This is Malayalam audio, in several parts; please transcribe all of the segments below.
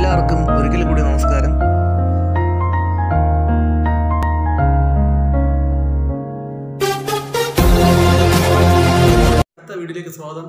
എല്ലാവർക്കും ഒരിക്കൽ കൂടി നമസ്കാരം അടുത്ത വീഡിയോയിലേക്ക് സ്വാഗതം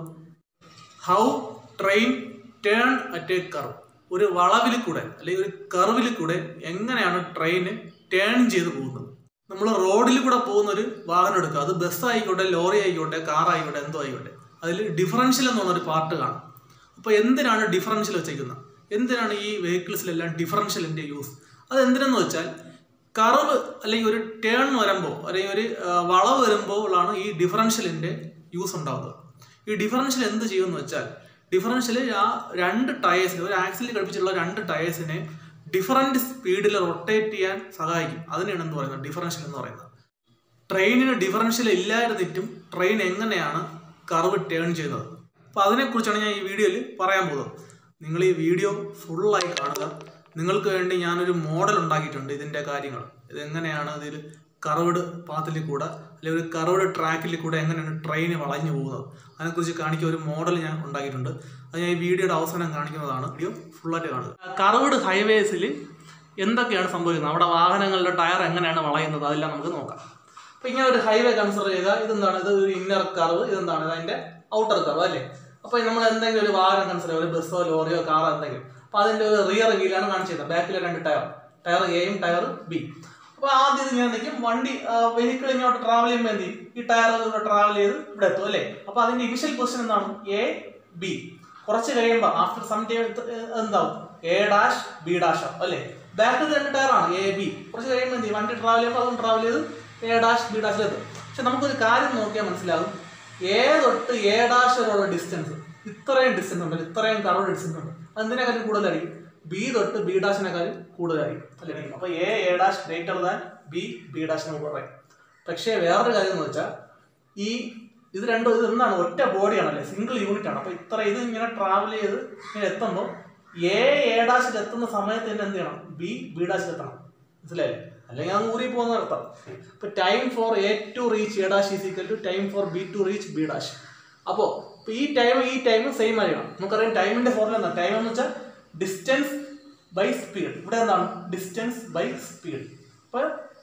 how train turn at a curve ഒരു വളവിൽ കൂടെ അല്ലെങ്കിൽ ഒരു കർവിൽ കൂടെ എങ്ങനെയാണ് ട്രെയിൻ ടേൺ ചെയ്ത് പോകുന്നത് നമ്മൾ റോഡിൽ കൂടെ പോകുന്ന ഒരു വാഹനം എടുക്കുക അത് ബസ് ആയിക്കോട്ടെ ലോറി ആയിക്കോട്ടെ കാർ ആയിക്കോട്ടെ എന്തോ ആയിക്കോട്ടെ അതിൽ ഡിഫറൻഷ്യൽ എന്ന് പറഞ്ഞൊരു പാർട്ട് കാണും അപ്പോൾ എന്തിനാണ് ഡിഫറൻഷ്യൽ വെച്ചേക്കുന്നത് എന്തിനാണ് ഈ വെഹിക്കിൾസിലെല്ലാം ഡിഫറൻഷ്യലിൻ്റെ യൂസ് അത് എന്തിനെന്ന് വെച്ചാൽ കർവ് അല്ലെങ്കിൽ ഒരു ടേൺ വരുമ്പോൾ അല്ലെങ്കിൽ ഒരു ആ, വളവ് വരുമ്പോഴാണ് ഈ ഡിഫറൻഷ്യലിൻ്റെ യൂസ് ഉണ്ടാകുന്നത് ഈ ഡിഫറൻഷ്യൽ എന്ത് ചെയ്യുമെന്ന് വെച്ചാൽ ഡിഫറൻഷ്യൽ ആ രണ്ട് ടയേഴ്സിന് ഒരു ആക്സിലിൽ ഘടിപ്പിച്ചിട്ടുള്ള രണ്ട് ടയേഴ്സിനെ ഡിഫറൻറ്റ് സ്പീഡിൽ റൊട്ടേറ്റ് ചെയ്യാൻ സഹായിക്കും അതിനെയാണ് എന്ത് പറയുന്നത് ഡിഫറൻഷ്യൽ എന്ന് പറയുന്നത് ട്രെയിനിന് ഡിഫറൻഷ്യൽ ഇല്ലായിരുന്നിട്ടും ട്രെയിൻ എങ്ങനെയാണ് കർവ് ടേൺ ചെയ്യുന്നത് അപ്പോൾ അതിനെക്കുറിച്ചാണ് ഞാൻ ഈ വീഡിയോയിൽ പറയാൻ പോകുന്നത് നിങ്ങൾ ഈ വീഡിയോ ഫുള്ളായി കാണുക നിങ്ങൾക്ക് വേണ്ടി ഞാനൊരു മോഡൽ ഉണ്ടാക്കിയിട്ടുണ്ട് ഇതിൻ്റെ കാര്യങ്ങൾ ഇതെങ്ങനെയാണ് ഇതിൽ കർവ്ഡ് പാത്തിൽ കൂടെ അല്ലെങ്കിൽ ഒരു കർവ്ഡ് ട്രാക്കിൽ കൂടെ എങ്ങനെയാണ് ട്രെയിൻ വളഞ്ഞു പോകുന്നത് അതിനെക്കുറിച്ച് കാണിക്കാൻ ഒരു മോഡൽ ഞാൻ ഉണ്ടാക്കിയിട്ടുണ്ട് അത് ഞാൻ ഈ വീഡിയോയുടെ അവസാനം കാണിക്കുന്നതാണ് വീഡിയോ ഫുള്ളായിട്ട് കാണുക കർവ്ഡ് ഹൈവേസിൽ എന്തൊക്കെയാണ് സംഭവിക്കുന്നത് അവിടെ വാഹനങ്ങളുടെ ടയർ എങ്ങനെയാണ് വളയുന്നത് അതെല്ലാം നമുക്ക് നോക്കാം അപ്പൊ ഇങ്ങനെ ഒരു ഹൈവേ കൺസിഡർ ചെയ്താൽ ഇതെന്താണ് ഇത് ഒരു ഇന്നർ കർവ് ഇതെന്താണ് ഇത് അതിന്റെ ഔട്ടർ കർവ് അല്ലേ അപ്പൊ നമ്മൾ എന്തെങ്കിലും ഒരു വാഹനം കൺസിഡർ ഒരു ബസ്സോ ലോറിയോ കാറോ എന്തെങ്കിലും അപ്പൊ അതിന്റെ ഒരു റിയർ വീലാണ് കാണിച്ചത് ബാക്കിലെ രണ്ട് ടയർ ടയർ എയും ടയർ ബി അപ്പൊ ആദ്യം ഇത് ഇങ്ങനെ നിൽക്കും വണ്ടി വെഹിക്കിൾ ഇങ്ങോട്ട് ട്രാവൽ ചെയ്യുമ്പോൾ എന്ത് ചെയ്യും ഈ ടയർ ഇവിടെ ട്രാവൽ ചെയ്ത് ഇവിടെ എത്തും അല്ലേ അപ്പൊ അതിന്റെ ഇനിഷ്യൽ പൊസിഷൻ എന്താണ് എ ബി കുറച്ച് കഴിയുമ്പോൾ ആഫ്റ്റർ സം ടൈം എന്താവും എ ഡാഷ് ബി ഡാഷ് ആവും അല്ലേ ബാക്കിൽ രണ്ട് ടയറാണ് എ ബി കുറച്ച് കഴിയുമ്പോൾ എന്ത് ചെയ്യും വണ്ടി ട്രാവൽ ചെയ്യുമ്പോൾ അതും ട്രാവൽ ചെയ്ത് എ ഡാഷ് ബി ഡാഷിലെത്തും പക്ഷെ നമുക്കൊരു കാര്യം നോക്കിയാൽ മനസ്സിലാകും എ തൊട്ട് എ ഡാഷ് വരെയുള്ള ഡിസ്റ്റൻസ് ഇത്രയും ഡിസ്റ്റൻസ് ഉണ്ട് ഇത്രയും കറവ് ഡിസ്റ്റൻസ് ഉണ്ട് അതിനേക്കാളും കൂടുതലായിരിക്കും ബി തൊട്ട് ബി ഡാഷിനെക്കാളും കൂടുതലായിരിക്കും അല്ലേ അപ്പോൾ A A dash greater than B B ഡാഷിനെ പറയും പക്ഷേ വേറൊരു കാര്യം എന്ന് വെച്ചാൽ ഈ ഇത് രണ്ടും ഇത് എന്താണ് ഒറ്റ ബോഡിയാണല്ലേ സിംഗിൾ യൂണിറ്റ് ആണ് അപ്പൊ ഇത്ര ഇത് ഇങ്ങനെ ട്രാവൽ ചെയ്ത് ഇങ്ങനെ എത്തുമ്പോൾ എ എ ഡാഷിൽ എത്തുന്ന സമയത്ത് തന്നെ എന്ത് ചെയ്യണം ബി ബി ഡാഷിൽ എത്തണം മനസ്സിലായില്ലേ അല്ലെങ്കിൽ അങ്ങ് ഊരി പോകുന്ന അർത്ഥം ഇപ്പൊ time for A to reach A dash is equal to time for B to reach B dash അപ്പോൾ ഈ ടൈം ഈ ടൈം സെയിം ആയിരിക്കണം നമുക്കറിയാം ടൈമിന്റെ ഫോർമുല എന്താ ടൈം എന്ന് വെച്ചാൽ ഡിസ്റ്റൻസ് ബൈ സ്പീഡ് ഇവിടെ എന്താണ് ഡിസ്റ്റൻസ് ബൈ സ്പീഡ് അപ്പൊ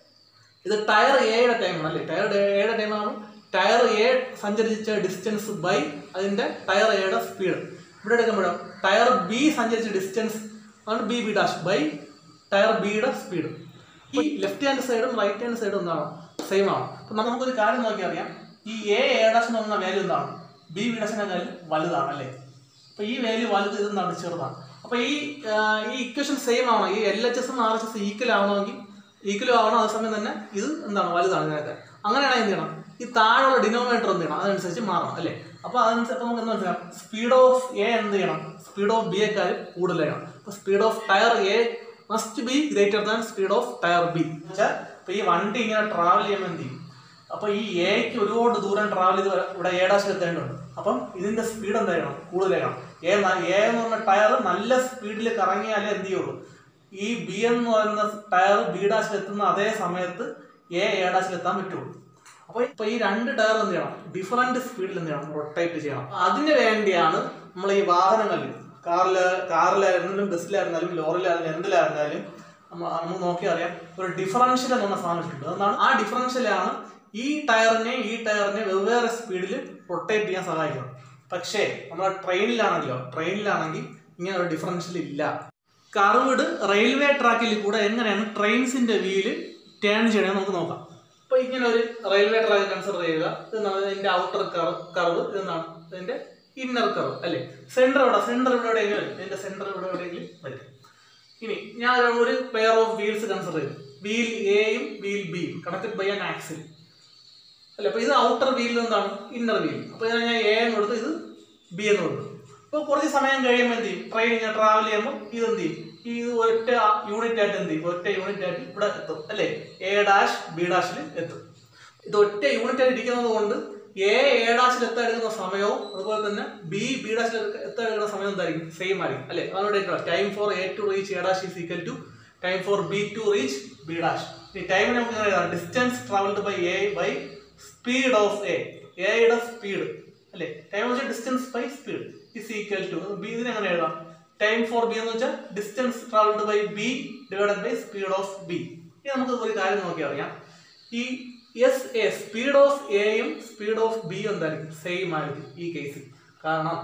ഇത് ടയർ എയുടെ ടൈമാണ് അല്ലേ ടയർ എയുടെ ടൈമാണ് ടയർ എ സഞ്ചരിച്ച ഡിസ്റ്റൻസ് ബൈ അതിന്റെ ടയർ എയുടെ സ്പീഡ് ഇവിടെ എടുക്കുമ്പോഴോ ടയർ ബി സഞ്ചരിച്ച ഡിസ്റ്റൻസ് ആണ് B B dash by tyre ബിയുടെ സ്പീഡ് ഈ ലെഫ്റ്റ് ഹാൻഡ് സൈഡും റൈറ്റ് ഹാൻഡ് സൈഡും എന്താണ് സെയിം ആണ് അപ്പൊ നമുക്കൊരു കാര്യം നോക്കി അറിയാം ഈ എ എ ഡാഷ് എന്ന് പറയുന്ന വാല്യൂ എന്താണ് ബി ബി ഡാഷിനെക്കാളും വലുതാണ് അല്ലേ അപ്പൊ ഈ വാല്യൂ വലുത് ഇത് എന്താണ് ചെറുതാണ് അപ്പൊ ഈ ആ, ഈ ഇക്വേഷൻ സെയിം ആവണം ഈ എൽ എച്ച് എസും ആർ എച്ച് എസ് ഈക്വൽ ആവണമെങ്കിൽ ഈക്വൽ ആവണം അതേസമയം തന്നെ ഇത് എന്താണ് വലുതാണ് ഇതിനൊക്കെ അങ്ങനെയാണെങ്കിൽ എന്ത് ചെയ്യണം ഈ താഴെയുള്ള ഡിനോമിനേറ്റർ എന്ത് ചെയ്യണം അതനുസരിച്ച് മാറണം അല്ലേ അപ്പൊ അതനുസരിച്ച് നമുക്ക് എന്താ മനസ്സിലാക്കാം സ്പീഡ് ഓഫ് എ എന്ത് ചെയ്യണം സ്പീഡ് ഓഫ് ബി യെക്കാളും കൂടുതലായിരിക്കണം അപ്പൊ speed of tyre A must be greater than speed of tyre B വെച്ചാൽ ഇപ്പൊ ഈ വണ്ടി ഇങ്ങനെ ട്രാവൽ ചെയ്യുമ്പോൾ എന്ത് ചെയ്യും അപ്പൊ ഈ എക്ക് ഒരുപാട് ദൂരം ട്രാവൽ ചെയ്ത് വരാൻ ഇവിടെ എ ഡാഷിൽ എത്തേണ്ടതുണ്ട് അപ്പം ഇതിന്റെ സ്പീഡ് എന്തായിരിക്കണം കൂടുതലായിരിക്കണം എ ന- എ എന്ന് പറഞ്ഞ ടയർ നല്ല സ്പീഡിൽ കറങ്ങിയാലേ എന്ത് ചെയ്യുള്ളൂ ഈ ബി എന്ന് പറയുന്ന ടയർ ബി ഡാഷിൽ എത്തുന്ന അതേ സമയത്ത് എ എ ഡാഷിൽ എത്താൻ പറ്റുള്ളൂ അപ്പൊ ഇപ്പൊ ഈ രണ്ട് ടയർ എന്ത് ചെയ്യണം ഡിഫറെന്റ് സ്പീഡിൽ എന്ത് ചെയ്യണം റൊട്ടേറ്റ് ചെയ്യണം അതിന് വേണ്ടിയാണ് നമ്മൾ ഈ വാഹനങ്ങളിൽ കാറില് കാറിലായിരുന്നാലും ബസ്സിലായിരുന്നാലും ലോറിയിലായിരുന്നാലും എന്തിലായിരുന്നാലും നമ്മ- നമുക്ക് നോക്കി അറിയാം ഒരു ഡിഫറൻഷ്യൽ എന്ന് പറഞ്ഞ സാധനം വെച്ചിട്ടുണ്ട് അതാണ് ആ ഡിഫറൻഷ്യലാണ് ഈ ടയറിനെ ഈ ടയറിനെ വെവ്വേറെ സ്പീഡിൽ റൊട്ടേറ്റ് ചെയ്യാൻ സഹായിക്കുന്നത് പക്ഷേ നമ്മുടെ ട്രെയിനിലാണെങ്കിലോ ട്രെയിനിലാണെങ്കിൽ ഇങ്ങനെ ഒരു ഡിഫറൻഷ്യൽ ഇല്ല കർവ്ഡ് റെയിൽവേ ട്രാക്കിൽ കൂടെ എങ്ങനെയാണ് ട്രെയിൻസിന്റെ വീല് ടേൺ ചെയ്യണമെന്ന് നമുക്ക് നോക്കാം അപ്പൊ ഇങ്ങനെ ഒരു റെയിൽവേ ട്രാക്ക് കൺസിഡർ ചെയ്യുക ഇതെന്താണ് ഇതിന്റെ ഔട്ടർ കർവ് കർവ് ഇതെന്താണ് ഇതിന്റെ ഇന്നർ കർവ് അല്ലേ സെന്റർ ഇവിടെ സെന്റർ ഇവിടെ എവിടെയെങ്കിലും വരും ഇതിന്റെ സെന്റർ ഇവിടെ എവിടെയെങ്കിലും വരും ഇനി ഞാൻ ഒരു പെയർ ഓഫ് വീൽസ് കൺസിഡർ ചെയ്തു വീൽ എയും വീൽ ബിയും കണക്റ്റഡ് ബൈ ആൻ ആക്സിൽ അല്ല അപ്പൊ ഇത് ഔട്ടർ വീൽ എന്താണ് ഇന്നർ വീൽ അപ്പൊ ഇതിനെ ഞാൻ എ എന്ന് കൊടുത്തു ഇത് ബി എന്ന് കൊടുത്തു അപ്പൊ കുറച്ച് സമയം കഴിയുമ്പോൾ എന്ത് ചെയ്യും ട്രെയിൻ ഇങ്ങനെ ട്രാവൽ ചെയ്യുമ്പോൾ ഇത് എന്ത് ചെയ്യും ഈ ഇത് ഒറ്റ യൂണിറ്റ് ആയിട്ട് എന്ത് ചെയ്യും ഒറ്റ യൂണിറ്റ് ആയിട്ട് ഇവിടെ എത്തും അല്ലേ എ ഡാഷ് ബി ഡാഷിൽ എത്തും ഇത് ഒറ്റ യൂണിറ്റ് ആയിട്ട് ഇരിക്കുന്നത് കൊണ്ട് എ എ ഡാഷിൽ എത്താൻ എടുക്കുന്ന സമയവും അതുപോലെ തന്നെ ബി ബി ഡാഷിൽ എത്താൻ എടുക്കുന്ന സമയം എന്തായിരിക്കും സെയിം ആയിരിക്കും അല്ലേ അതോടെ time for A to reach A dash is equal to time for B to reach B dash ഈ ടൈം നമുക്ക് ഇങ്ങനെ എഴുതാം distance travelled by A by speed of A എയുടെ സ്പീഡ് അല്ലേ ടൈം വെച്ചാൽ distance by speed is equal to B ഇതിനെ എങ്ങനെ എഴുതാം ടൈം ഫോർ ബി എന്ന് വെച്ചാൽ distance travelled by B divided by speed of B ഇനി നമുക്ക് ഒരു കാര്യം നോക്കി അറിയാം ഈ എസ് എ സ്പീഡ് ഓഫ് എയും സ്പീഡ് ഓഫ് ബി എന്തായിരിക്കും സെയിം ആയിരിക്കും ഈ കേസിൽ കാരണം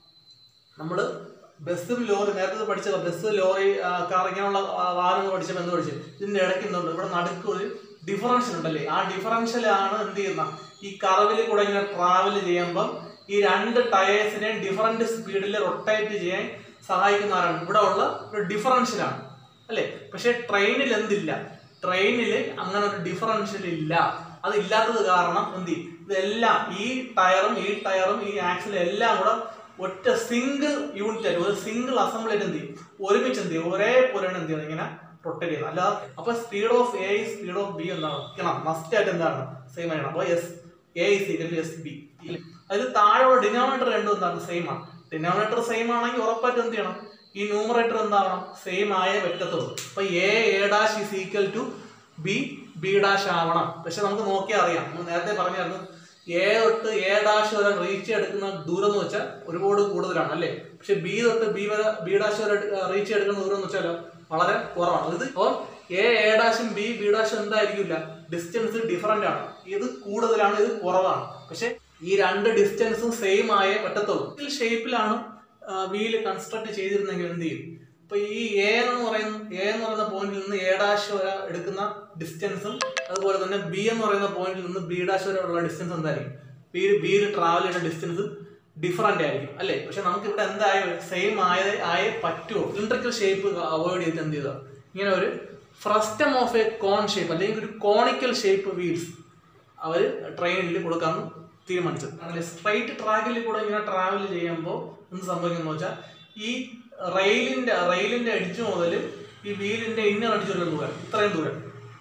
നമ്മൾ ബസ്സും ലോറി നേരത്തെ പഠിച്ചത് ബസ് ലോറി ആ, കാർ ഇങ്ങനെയുള്ള ആ, വാഹനങ്ങൾ പഠിച്ചപ്പോൾ എന്ത് പഠിച്ചു ഇതിന്റെ ഇടയ്ക്ക് എന്തുണ്ട് ഇവിടെ നടുക്ക് ഒരു ഡിഫറൻഷ്യൽ ഉണ്ടല്ലേ ആ ഡിഫറൻഷ്യലാണ് എന്ത് ചെയ്യുന്ന ഈ കറവിൽ കൂടെ ഇങ്ങനെ ട്രാവൽ ചെയ്യുമ്പം ഈ രണ്ട് ടയേഴ്സിനെ ഡിഫറൻറ്റ് സ്പീഡിൽ റൊട്ടേറ്റ് ചെയ്യാൻ സഹായിക്കുന്ന ആരാണ് ഇവിടെ ഉള്ള ഒരു ഡിഫറൻഷ്യലാണ് അല്ലേ പക്ഷെ ട്രെയിനിൽ എന്തില്ല ട്രെയിനിൽ അങ്ങനെ ഒരു ഡിഫറൻഷ്യൽ ഇല്ല അത് ഇല്ലാത്തത് കാരണം എന്ത് ചെയ്യും? ഇതെല്ലാം ഈ ടയറും ഈ ടയറും ഈ ആക്സിലും എല്ലാം കൂടെ ഒറ്റ സിംഗിൾ യൂണിറ്റ് ആയിട്ട് ഒരു സിംഗിൾ അസംബ്ലി ആയിട്ട് എന്ത് ചെയ്യും ഒരുമിച്ച് എന്ത് ചെയ്യും ഒരേപോലെയാണ് എന്ത് ചെയ്യുന്നത് ഇങ്ങനെ റൊട്ടേറ്റ് ചെയ്യുന്നത് അല്ലാതെ അപ്പൊ speed of A speed of B എന്താണ് മസ്റ്റ് ആയിട്ട് എന്താണ് സെയിം ആയിരിക്കണം അപ്പൊ S A is equal to S B അതിൽ താഴെയുള്ള ഡിനോമിനേറ്റർ രണ്ടും എന്താണ് സെയിം ആണ് ഡിനോമിനേറ്റർ സെയിം ആണെങ്കിൽ ഉറപ്പായിട്ട് എന്ത് ചെയ്യണം ഈ ന്യൂമറേറ്റർ എന്താവണം സെയിം ആയേ പറ്റത്തുള്ളൂ അപ്പൊ A A dash is equal to B B dash ആവണം പക്ഷെ നമുക്ക് നോക്കിയാൽ അറിയാം നമ്മൾ നേരത്തെ പറഞ്ഞായിരുന്നു എ തൊട്ട് എ ഡാഷ് വരെ റീച്ച് എടുക്കുന്ന ദൂരം എന്ന് വെച്ചാൽ ഒരുപാട് കൂടുതലാണ് അല്ലേ പക്ഷെ ബി തൊട്ട് ബി വരെ ബി ഡാഷ് വരെ റീച്ച് എടുക്കുന്ന ദൂരം എന്ന് വെച്ചാലോ വളരെ കുറവാണ് ഇത് അപ്പോൾ എ എ ഡാഷും ബി ബി ഡാഷും എന്തായിരിക്കില്ല ഡിസ്റ്റൻസ് ഡിഫറൻ്റ് ആണ് ഇത് കൂടുതലാണ് ഇത് കുറവാണ് പക്ഷെ ഈ രണ്ട് ഡിസ്റ്റൻസും സെയിം ആയേ പറ്റത്തുള്ളൂ ഈ ഷേപ്പിലാണ് വീല് കൺസ്ട്രക്ട് ചെയ്തിരുന്നെങ്കിൽ എന്ത് ചെയ്യും ഇപ്പൊ ഈ എ എന്ന് പറയുന്ന എ എന്ന് പറയുന്ന പോയിന്റിൽ നിന്ന് എ ഡാഷ് വരെ എടുക്കുന്ന ഡിസ്റ്റൻസും അതുപോലെ തന്നെ ബി എന്ന് പറയുന്ന പോയിന്റിൽ നിന്ന് ബി ഡാഷ് വരെ ഉള്ള ഡിസ്റ്റൻസ് എന്തായിരിക്കും ബി ബിയിൽ ട്രാവൽ ചെയ്യുന്ന ഡിസ്റ്റൻസ് ഡിഫറൻ്റ് ആയിരിക്കും അല്ലേ പക്ഷെ നമുക്ക് ഇവിടെ എന്തായ സെയിം ആയ ആയേ പറ്റുമോ സിലിണ്ടറിക്കൽ ഷേപ്പ് അവോയ്ഡ് ചെയ്തിട്ട് എന്ത് ചെയ്താൽ ഇങ്ങനെ ഒരു frustum of a cone shape അല്ലെങ്കിൽ ഒരു കോണിക്കൽ ഷേപ്പ് വീൽസ് അവർ ട്രെയിനിൽ കൊടുക്കാമെന്ന് തീരുമാനിച്ചത് അങ്ങനെ സ്ട്രൈറ്റ് ട്രാക്കിൽ കൂടെ ഇങ്ങനെ ട്രാവൽ ചെയ്യുമ്പോൾ എന്ത് സംഭവിക്കുന്നു വെച്ചാൽ ഈ റെയിലിന്റെ റെയിലിന്റെ അടിച്ചു മുതൽ ഈ വീലിന്റെ ഇന്നർ അടിച്ചു വരുന്ന ദൂരം ഇത്രയും ദൂരം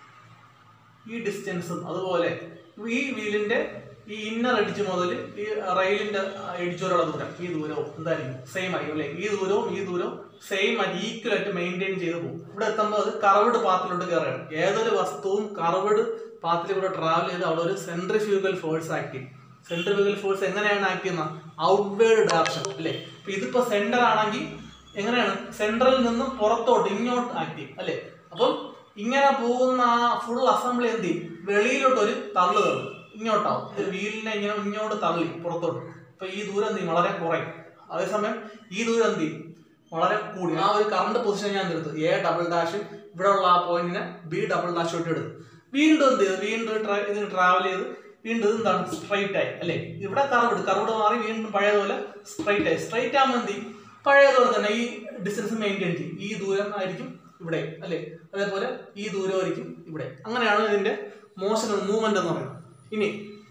ഈ ഡിസ്റ്റൻസും അതുപോലെ ഈ വീലിന്റെ ഈ ഇന്നർ അടിച്ചു മുതൽ ഈ റെയിലിന്റെ അടിച്ചു വരെയുള്ള ദൂരം ഈ ദൂരവും എന്തായിരിക്കും സെയിം ആയിരിക്കും അല്ലേ ഈ ദൂരവും ഈ ദൂരവും സെയിം ആയിട്ട് ഈക്വൽ ആയിട്ട് മെയിൻറ്റെയിൻ ചെയ്ത് പോകും ഇവിടെ എത്തുമ്പോൾ അത് കർവ്ഡ് പാത്തിലോട്ട് കയറുകയാണ് ഏതൊരു വസ്തുവും കർവ്ഡ് പാത്തിലൂടെ ട്രാവൽ ചെയ്ത് അവിടെ ഒരു സെൻട്രിഫ്യൂഗൽ ഫോഴ്സ് ആക്ട് ചെയ്യും സെൻട്രിഫ്യൂഗൽ ഫോഴ്സ് എങ്ങനെയാണ് ആക്ട് ചെയ്യുന്നത് ഔട്ട്വേർഡ് ഡയറക്ഷൻ അല്ലേ ഇപ്പൊ ഇതിപ്പോ സെന്റർ ആണെങ്കിൽ എങ്ങനെയാണ് സെൻട്രലിൽ നിന്നും പുറത്തോട്ട് ഇങ്ങോട്ട് ആക്ട് ചെയ്യും അല്ലേ അപ്പം ഇങ്ങനെ പോകുന്ന ആ ഫുൾ അസംബ്ലി എന്ത് ചെയ്യും വെളിയിലോട്ട് ഒരു തള്ളു തള്ളും ഇങ്ങോട്ടാവും ഇത് വീലിനെ ഇങ്ങനെ ഇങ്ങോട്ട് തള്ളി പുറത്തോട്ട് അപ്പൊ ഈ ദൂരം എന്ത് ചെയ്യും വളരെ കുറയും അതേസമയം ഈ ദൂരം എന്ത് ചെയ്യും വളരെ കൂടി ആ ഒരു കറണ്ട് പൊസിഷൻ ഞാൻ എടുത്തു എ ഡബിൾ ഡാഷ് ഇവിടെ ഉള്ള ആ പോയിന്റിനെ ബി ഡബിൾ ഡാഷ് തൊട്ട് എടുത്തു വീണ്ടും എന്ത് ചെയ്തു വീണ്ടും ട്രാ- ഇത് ട്രാവൽ ചെയ്ത് വീണ്ടും ഇത് എന്താണ് സ്ട്രൈറ്റ് ആയി അല്ലേ ഇവിടെ കർവ്ഡ് കർവ്ഡ് മാറി വീണ്ടും പഴയതുപോലെ സ്ട്രൈറ്റ് ആയി സ്ട്രൈറ്റ് ആകുമ്പോൾ എന്ത് ചെയ്യും പഴയതുപോലെ തന്നെ ഈ ഡിസ്റ്റൻസ് മെയിൻറ്റെയിൻ ചെയ്യും ഈ ദൂരം ആയിരിക്കും ഇവിടെ അല്ലേ അതേപോലെ ഈ ദൂരം ആയിരിക്കും ഇവിടെ അങ്ങനെയാണ് ഇതിന്റെ മോഷൻ മൂവ്മെന്റ് എന്ന് പറയുന്നത് ഇനി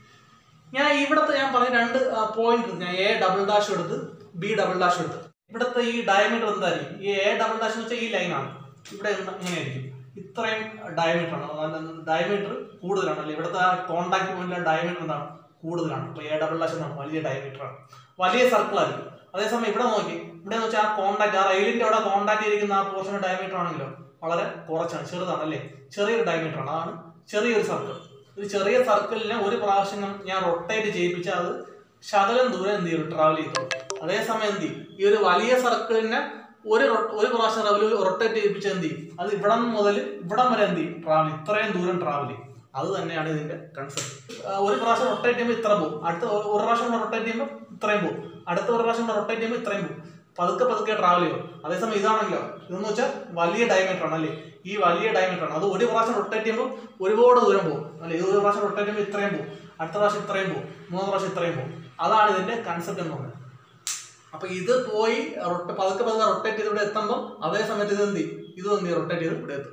ഞാൻ ഇവിടത്തെ ഞാൻ പറഞ്ഞ രണ്ട് പോയിന്റ് ഞാൻ എ ഡബിൾ ഡാഷ് എടുത്ത് ബി ഡബിൾ ഡാഷ് എടുത്ത് ഇവിടുത്തെ ഈ ഡയമീറ്റർ എന്തായിരിക്കും ഈ എ ഡബിൾ ഡാഷ് എന്ന് വെച്ചാൽ ഈ ലൈനാണ് ഇവിടെ എന്താ ഇങ്ങനെയായിരിക്കും ഇത്രയും ഡയമീറ്റർ ആണ് ഡയമീറ്റർ കൂടുതലാണ് അല്ലേ ഇവിടുത്തെ ആ കോണ്ടാക്ട് പോയിന്റിലെ ഡയമീറ്റർ എന്താണ് കൂടുതലാണ് അപ്പോൾ എ ഡബിൾ ഡാഷ് എന്താണ് വലിയ ഡയമീറ്റർ ആണ് വലിയ സർക്കിൾ ആയിരിക്കും അതേസമയം ഇവിടെ നോക്കി ഇവിടെ എന്ന് വെച്ചാൽ ആ കോണ്ടാക്ട് ആ റെയിലിന്റെ അവിടെ കോണ്ടാക്ട് ചെയ്തിരിക്കുന്ന ആ പോർഷൻ ഡയമീറ്റർ ആണെങ്കിലോ വളരെ കുറച്ചാണ് ചെറുതാണ് അല്ലേ ചെറിയൊരു ഡയമീറ്റർ ആണ് അതാണ് ചെറിയൊരു സർക്കിൾ ഒരു ചെറിയ സർക്കിളിനെ ഒരു പ്രാവശ്യം ഞാൻ- ഞാൻ റൊട്ടേറ്റ് ചെയ്യിപ്പിച്ചാൽ അത് ശകലം ദൂരം എന്ത് ചെയ്യും ട്രാവൽ ചെയ്തു അതേസമയം എന്ത് ചെയ്യും ഈ ഒരു വലിയ സർക്കിളിനെ ഒരു റൊ- ഒരു പ്രാവശ്യം റൊട്ടേറ്റ് ചെയ്യിപ്പിച്ചാൽ എന്ത് ചെയ്യും അത് ഇവിടം മുതൽ ഇവിടം വരെ എന്ത് ചെയ്യും ട്രാവൽ ഇത്രയും ദൂരം ട്രാവൽ ചെയ്യും അത് തന്നെയാണ് ഇതിന്റെ കൺസെപ്റ്റ് ഒരു പ്രാവശ്യം റൊട്ടേറ്റ് ചെയ്യുമ്പോൾ ഇത്ര പോകും അടുത്ത ഒരു ഒരു പ്രാവശ്യം റൊട്ടേറ്റ് ചെയ്യുമ്പോൾ ഇത്രയും പോകും അടുത്ത ഒരു പ്രാവശ്യം റൊട്ടേറ്റ് ചെയ്യുമ്പോൾ ഇത്രയും പോകും പതുക്കെ പതുക്കെ ട്രാവൽ ചെയ്യും അതേസമയം ഇതാണെങ്കിലോ ഇതെന്ന് വെച്ചാൽ വലിയ ഡയമീറ്റർ ആണ് അല്ലേ ഈ വലിയ ഡയമീറ്റർ ആണ് അത് ഒരു പ്രാവശ്യം റൊട്ടേറ്റ് ചെയ്യുമ്പോൾ ഒരുപാട് ദൂരം പോകും അല്ലെ ഇത് ഒരു പ്രാവശ്യം റൊട്ടേറ്റ് ചെയ്യുമ്പോൾ ഇത്രയും പോകും അടുത്ത പ്രാവശ്യം ഇത്രയും പോകും മൂന്ന് പ്രാവശ്യം ഇത്രയും പോകും അതാണ് ഇതിന്റെ കൺസെപ്റ്റ് എന്ന് പറയുന്നത് അപ്പൊ ഇത് പോയി റൊട്ട പതുക്കെ പതുക്കെ റൊട്ടേറ്റ് ചെയ്ത് ഇവിടെ എത്തുമ്പോൾ അതേ സമയത്ത് ഇത് എന്ത് ചെയ്യും ഇത് എന്ത് ചെയ്യും റൊട്ടേറ്റ് ചെയ്ത് ഇവിടെ എത്തും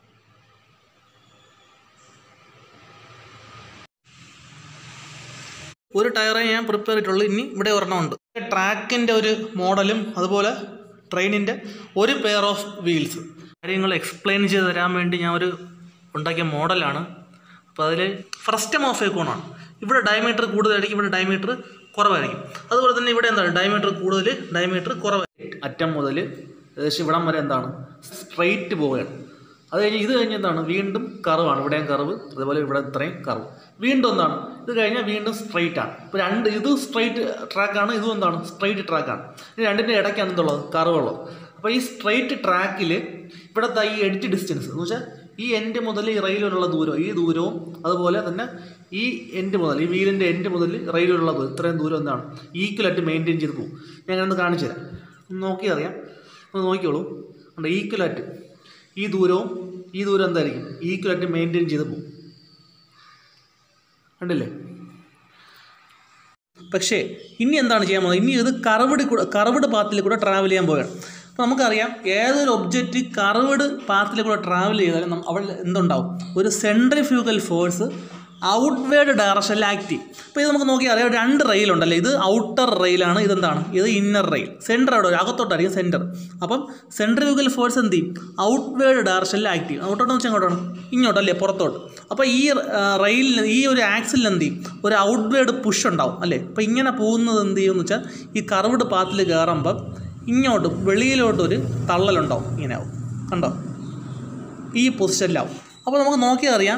ഒരു ടയറേ ഞാൻ പ്രിപ്പയർ ചെയ്തിട്ടുള്ളൂ ഇനി ഇവിടെ ഒരെണ്ണം ഉണ്ട് ട്രാക്കിൻ്റെ ഒരു മോഡലും അതുപോലെ ട്രെയിനിൻ്റെ ഒരു പെയർ ഓഫ് വീൽസ് കാര്യങ്ങൾ എക്സ്പ്ലെയിൻ ചെയ്ത് തരാൻ വേണ്ടി ഞാൻ ഒരു ഉണ്ടാക്കിയ മോഡലാണ് അപ്പോൾ അതിൽ ഫസ്റ്റ് ഓഫ് ഏക്കോണാണ് ഇവിടെ ഡയമീറ്റർ കൂടുതലായിരിക്കും ഇവിടെ ഡയമീറ്റർ കുറവായിരിക്കും അതുപോലെ തന്നെ ഇവിടെ എന്താണ് ഡയമീറ്റർ കൂടുതൽ ഡയമീറ്റർ കുറവായിരിക്കും അറ്റം മുതൽ ഏകദേശം ഇവിടം വരെ എന്താണ് സ്ട്രെയിറ്റ് പോവുകയാണ് അത് കഴിഞ്ഞ് ഇത് കഴിഞ്ഞ് എന്താണ് വീണ്ടും കർവാണ് ഇവിടെയും കർവ് അതുപോലെ ഇവിടെ ഇത്രയും കർവ് വീണ്ടും എന്താണ് ഇത് കഴിഞ്ഞാൽ വീണ്ടും സ്ട്രെയിറ്റ് ആണ് ഇപ്പോൾ രണ്ട് ഇത് സ്ട്രെയിറ്റ് ട്രാക്കാണ് ഇതും എന്താണ് സ്ട്രെയിറ്റ് ട്രാക്കാണ് ഇത് രണ്ടിൻ്റെ ഇടയ്ക്കാണ് എന്തുള്ളത് കർവുള്ളത് അപ്പോൾ ഈ സ്ട്രെയിറ്റ് ട്രാക്കിൽ ഇവിടുത്തെ ഈ എഡ്ജ് ഡിസ്റ്റൻസ് എന്ന് വെച്ചാൽ ഈ എൻഡ് മുതൽ ഈ റെയിലുള്ള ദൂരം ഈ ദൂരവും അതുപോലെ തന്നെ ഈ എൻഡ് മുതൽ ഈ വീലിൻ്റെ എൻഡ് മുതൽ റെയിലുള്ള ദൂരം ഇത്രയും ദൂരം എന്താണ് ഈക്വലായിട്ട് മെയിൻറ്റെയിൻ ചെയ്ത് പോകും ഞാൻ ഒന്ന് കാണിച്ചു തരാം ഒന്ന് നോക്കി അറിയാം ഒന്ന് നോക്കിയോളൂ ഉണ്ട് ഈക്വലായിട്ട് ഈ ദൂരവും ഈ ദൂരം എന്തായിരിക്കും ഈക്വലായിട്ട് മെയിൻറ്റെയിൻ ചെയ്ത് പോകും കണ്ടില്ലേ പക്ഷേ ഇനി എന്താണ് ചെയ്യാൻ പോകുന്നത് ഇനി ഇത് കർവ്ഡ് കൂടെ കർവ്ഡ് പാത്തിൽ കൂടെ ട്രാവൽ ചെയ്യാൻ പോവുകയാണ് അപ്പോൾ നമുക്കറിയാം ഏതൊരു ഒബ്ജക്റ്റ് കർവ്ഡ് പാത്തിൽ കൂടെ ട്രാവൽ ചെയ്താലും നം- അവിടെ എന്തുണ്ടാവും ഒരു സെൻട്രിഫ്യൂഗൽ ഫോഴ്സ് ഔട്ട്വേർഡ് ഡയറക്ഷനിൽ ആക്ട് ചെയ്യും അപ്പോൾ ഇത് നമുക്ക് നോക്കിയാൽ അറിയാം രണ്ട് റെയിലുണ്ടല്ലേ ഇത് ഔട്ടർ റെയിലാണ് ഇതെന്താണ് ഇത് ഇന്നർ റെയിൽ സെൻറ്റർ അവിടെ അകത്തോട്ടായിരിക്കും സെൻറ്റർ അപ്പം സെൻട്രിഫ്യൂഗൽ ഫോഴ്സ് എന്ത് ചെയ്യും ഔട്ട്വേർഡ് ഡയറക്ഷനിൽ ആക്ട് ചെയ്യും ഔട്ടോട്ടെന്ന് വെച്ചാൽ എങ്ങോട്ടാണ് ഇങ്ങോട്ടല്ലേ പുറത്തോട്ട് അപ്പോൾ ഈ റെയിലിന് ഈ ഒരു ആക്സിലിന് എന്ത് ചെയ്യും ഒരു ഔട്ട്വേർഡ് പുഷ് ഉണ്ടാവും അല്ലേ അപ്പോൾ ഇങ്ങനെ പോകുന്നത് എന്ത് ചെയ്യുമെന്ന് വെച്ചാൽ ഈ കർവ്ഡ് പാത്തിൽ കയറുമ്പം ഇങ്ങോട്ട് വെളിയിലോട്ടൊരു തള്ളലുണ്ടാവും ഇങ്ങനെ ആവും കണ്ടോ ഈ പൊസിഷനിലാവും അപ്പോൾ നമുക്ക് നോക്കിയാൽ അറിയാം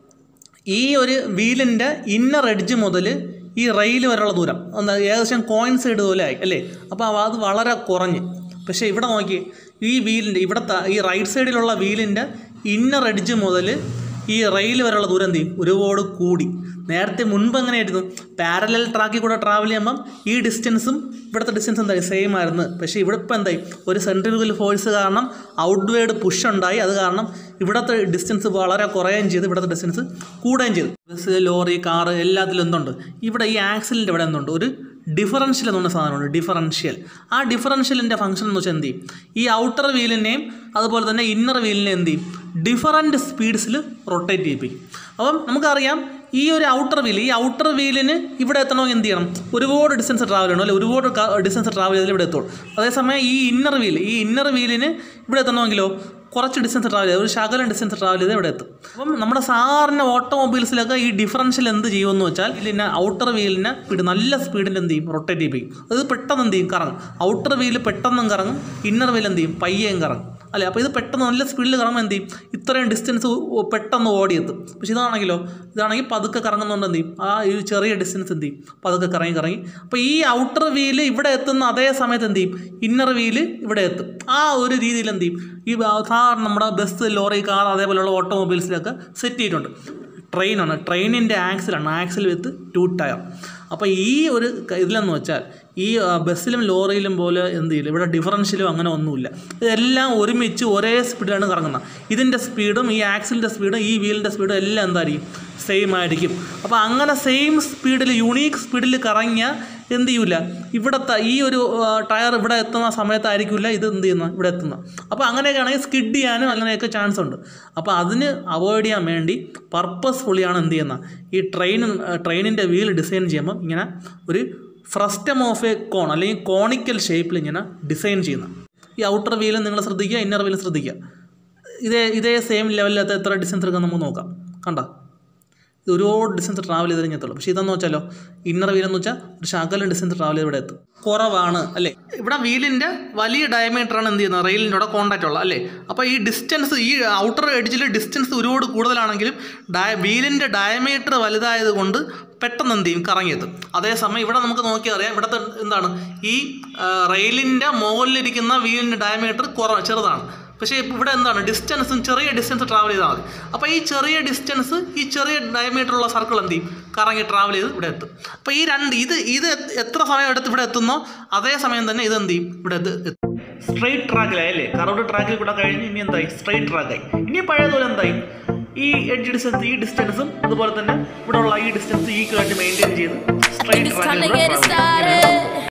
ഈ ഒരു വീലിൻ്റെ ഇന്നർ എഡ്ജ് മുതൽ ഈ റെയിൽ വരെയുള്ള ദൂരം എന്താ ഏകദേശം കോയിൻ സൈഡ് പോലെ ആയി അല്ലേ അപ്പോൾ അത് വളരെ കുറഞ്ഞ് പക്ഷേ ഇവിടെ നോക്കി ഈ വീലിൻ്റെ ഇവിടുത്തെ ഈ റൈറ്റ് സൈഡിലുള്ള വീലിൻ്റെ ഇന്നർ എഡ്ജ് മുതൽ ഈ റെയിൽ വരെയുള്ള ദൂരം എന്ത് ചെയ്യും ഒരുപാട് കൂടി നേരത്തെ മുൻപ് എങ്ങനെയായിരുന്നു പാരലൽ ട്രാക്കിൽ കൂടെ ട്രാവൽ ചെയ്യുമ്പം ഈ ഡിസ്റ്റൻസും ഇവിടുത്തെ ഡിസ്റ്റൻസ് എന്തായി സെയിം ആയിരുന്നു പക്ഷേ ഇവിടെ ഇപ്പം എന്തായി ഒരു സെൻട്രിഫ്യൂഗൽ ഫോഴ്സ് കാരണം ഔട്ട്വേർഡ് പുഷ് ഉണ്ടായി അത് കാരണം ഇവിടുത്തെ ഡിസ്റ്റൻസ് വളരെ കുറയുകയും ചെയ്തു ഇവിടുത്തെ ഡിസ്റ്റൻസ് കൂടുകയും ചെയ്തു ബസ് ലോറി കാറ് എല്ലാത്തിലും എന്തുണ്ട് ഇവിടെ ഈ ആക്സിലിൻ്റെ ഇവിടെ എന്തുണ്ട് ഒരു ഡിഫറൻഷ്യൽ എന്ന് പറഞ്ഞ സാധനമുണ്ട് ഡിഫറൻഷ്യൽ ആ ഡിഫറൻഷ്യലിൻ്റെ ഫംഗ്ഷൻ എന്ന് വെച്ചാൽ എന്ത് ചെയ്യും ഈ ഔട്ടർ വീലിനെയും അതുപോലെ തന്നെ ഇന്നർ വീലിനെയും എന്ത് ചെയ്യും ഡിഫറൻറ്റ് സ്പീഡ്സിൽ റൊട്ടേറ്റ് ചെയ്യിപ്പിക്കും അപ്പം നമുക്കറിയാം ഈ ഒരു ഔട്ടർ വീൽ ഈ ഔട്ടർ വീലിന് ഇവിടെ എത്തണമെങ്കിൽ എന്ത് ചെയ്യണം ഒരുപാട് ഡിസ്റ്റൻസ് ട്രാവൽ ചെയ്യണം അല്ലെ ഒരുപാട് ഡിസ്റ്റൻസ് ട്രാവൽ ചെയ്താൽ ഇവിടെ എത്തുള്ളൂ അതേസമയം ഈ ഇന്നർ വീൽ ഈ ഇന്നർ വീലിന് ഇവിടെ എത്തണമെങ്കിലോ കുറച്ച് ഡിസ്റ്റൻസ് ട്രാവൽ ചെയ്ത് ഒരു ശകലം ഡിസ്റ്റൻസ് ട്രാവൽ ചെയ്ത് ഇവിടെ എത്തും അപ്പം നമ്മുടെ സാധാരണ ഓട്ടോമൊബൈൽസിലൊക്കെ ഈ ഡിഫറൻഷ്യൽ എന്ത് ചെയ്യുമെന്ന് വെച്ചാൽ ഇതിനെ ഔട്ടർ വീലിനെ സ്പീഡ് നല്ല സ്പീഡിൽ എന്ത് ചെയ്യും റൊട്ടേറ്റ് ചെയ്യിപ്പിക്കും അത് പെട്ടെന്ന് എന്ത് ചെയ്യും കറങ്ങും ഔട്ടർ വീല് പെട്ടെന്നും കറങ്ങും ഇന്നർ വീൽ എന്ത് ചെയ്യും പയ്യേയും കറങ്ങും അല്ലേ അപ്പോൾ ഇത് പെട്ടെന്ന് നല്ല സ്പീഡിൽ കറങ്ങുമ്പോൾ എന്ത് ചെയ്യും ഇത്രയും ഡിസ്റ്റൻസ് പെട്ടെന്ന് ഓടിയെത്തും പക്ഷെ ഇതാണെങ്കിലോ ഇതാണെങ്കിൽ പതുക്കെ കറങ്ങുന്നതുകൊണ്ട് എന്ത് ചെയ്യും ആ ഒരു ചെറിയ ഡിസ്റ്റൻസ് എന്ത് ചെയ്യും പതുക്കെ കറങ്ങി കറങ്ങി അപ്പോൾ ഈ ഔട്ടർ വീല് ഇവിടെ എത്തുന്ന അതേ സമയത്ത് എന്ത് ചെയ്യും ഇന്നർ വീല് ഇവിടെ എത്തും ആ ഒരു രീതിയിൽ എന്ത് ചെയ്യും ഈ സാധാരണ നമ്മുടെ ബസ് ലോറി കാർ അതേപോലെയുള്ള ഓട്ടോമൊബൈൽസിലൊക്കെ സെറ്റ് ചെയ്തിട്ടുണ്ട് ട്രെയിനാണ് ട്രെയിനിൻ്റെ ആക്സിലാണ് ആക്സിൽ വിത്ത് ടു ടയർ അപ്പോൾ ഈ ഒരു ക- ഇതിലെന്ന് വെച്ചാൽ ഈ ആ, ബസ്സിലും ലോറിയിലും പോലെ എന്ത് ചെയ്യില്ല ഇവിടെ ഡിഫറൻഷ്യലും അങ്ങനെ ഒന്നുമില്ല ഇതെല്ലാം ഒരുമിച്ച് ഒരേ സ്പീഡിലാണ് കറങ്ങുന്നത് ഇതിൻ്റെ സ്പീഡും ഈ ആക്സിലിൻ്റെ സ്പീഡും ഈ വീലിൻ്റെ സ്പീഡും എല്ലാം എന്തായിരിക്കും സെയിം ആയിരിക്കും അപ്പോൾ അങ്ങനെ സെയിം സ്പീഡിൽ യുണീക്ക് സ്പീഡിൽ കറങ്ങിയ എന്ത് ചെയ്യൂല ഇവിടുത്തെ ഈ ഒരു ആ, ടയർ ഇവിടെ എത്തുന്ന സമയത്തായിരിക്കില്ല ഇത് എന്ത് ചെയ്യുന്നത് ഇവിടെ എത്തുന്നത് അപ്പോൾ അങ്ങനെയൊക്കെ ആണെങ്കിൽ സ്കിഡ് ചെയ്യാനും അങ്ങനെയൊക്കെ ചാൻസ് ഉണ്ട് അപ്പോൾ അതിന് അവോയ്ഡ് ചെയ്യാൻ വേണ്ടി പർപ്പസ്ഫുള്ളിയാണ് എന്ത് ചെയ്യുന്നത് ഈ ട്രെയിൻ ട്രെയിനിൻ്റെ വീൽ ഡിസൈൻ ചെയ്യുമ്പോൾ ഇങ്ങനെ ഒരു ഫ്രസ്റ്റം ഓഫ് എ കോൺ അല്ലെങ്കിൽ കോണിക്കൽ ഷേപ്പിൽ ഇങ്ങനെ ഡിസൈൻ ചെയ്യുന്നത് ഈ ഔട്ടർ വീലും നിങ്ങൾ ശ്രദ്ധിക്കുക ഇന്നർ വീലും ശ്രദ്ധിക്കുക ഇതേ ഇതേ സെയിം ലെവലിലത്തെ എത്ര ഡിസ്റ്റൻസ് എടുക്കാൻ നമുക്ക് നോക്കാം കണ്ടോ ഇത് ഒരുപാട് ഡിസ്റ്റൻസ് ട്രാവൽ ചെയ്ത് കഴിഞ്ഞെത്തുള്ളൂ പക്ഷേ ഇതെന്ന് വെച്ചാലോ ഇന്നർ വീൽ എന്ന് വെച്ചാൽ ഒരു ശകലം ഡിസ്റ്റൻസ് ട്രാവൽ ചെയ്ത് ഇവിടെ എത്തും കുറവാണ് അല്ലേ ഇവിടെ വീലിൻ്റെ വലിയ ഡയമീറ്ററാണ് എന്ത് ചെയ്യുന്നത് റെയിലിൻ്റെ കൂടെ കോൺടാക്റ്റ് ഉള്ളത് അല്ലേ അപ്പോൾ ഈ ഡിസ്റ്റൻസ് ഈ ഔട്ടർ എഡ്ജിൽ ഡിസ്റ്റൻസ് ഒരുപാട് കൂടുതലാണെങ്കിലും ഡയ വീലിൻ്റെ ഡയമീറ്റർ വലുതായത് കൊണ്ട് പെട്ടെന്ന് എന്ത് ചെയ്യും കറങ്ങിയെത്തും അതേസമയം ഇവിടെ നമുക്ക് നോക്കിയാൽ അറിയാം ഇവിടുത്തെ എന്താണ് ഈ ആ, റെയിലിൻ്റെ മുകളിലിരിക്കുന്ന വീലിൻ്റെ ഡയമീറ്റർ കുറ ചെറുതാണ് പക്ഷേ ഇപ്പം ഇവിടെ എന്താണ് ഡിസ്റ്റൻസും ചെറിയ ഡിസ്റ്റൻസ് ട്രാവൽ ചെയ്താൽ മതി അപ്പോൾ ഈ ചെറിയ ഡിസ്റ്റൻസ് ഈ ചെറിയ ഡയമീറ്റർ ഉള്ള സർക്കിൾ എന്ത് ചെയ്യും കറങ്ങി ട്രാവൽ ചെയ്ത് ഇവിടെ എത്തും അപ്പോൾ ഈ രണ്ട് ഇത് ഇത് എ- എത്ര സമയം എടുത്ത് ഇവിടെ എത്തുന്നോ അതേ സമയം തന്നെ ഇത് എന്ത് ചെയ്യും ഇവിടെ എത്തും സ്ട്രെയിറ്റ് ട്രാക്കിലായി അല്ലേ കറവ്ഡ് ട്രാക്കിൽ കൂടെ കഴിഞ്ഞ് ഇനി എന്തായി സ്ട്രെയിറ്റ് ട്രാക്കായി ഇനി പഴയതുപോലെ എന്തായി ഈ എഡ്ജ് ഡിസ്റ്റൻസ് ഈ ഡിസ്റ്റൻസും അതുപോലെ തന്നെ ഇവിടെ ഉള്ള ഈ ഡിസ്റ്റൻസ് ഈക്വൽ ആയിട്ട് മെയിൻറ്റെയിൻ ചെയ്ത് സ്ട്രെയിറ്റ് It's time to ട്രാക്കിൽ get it started.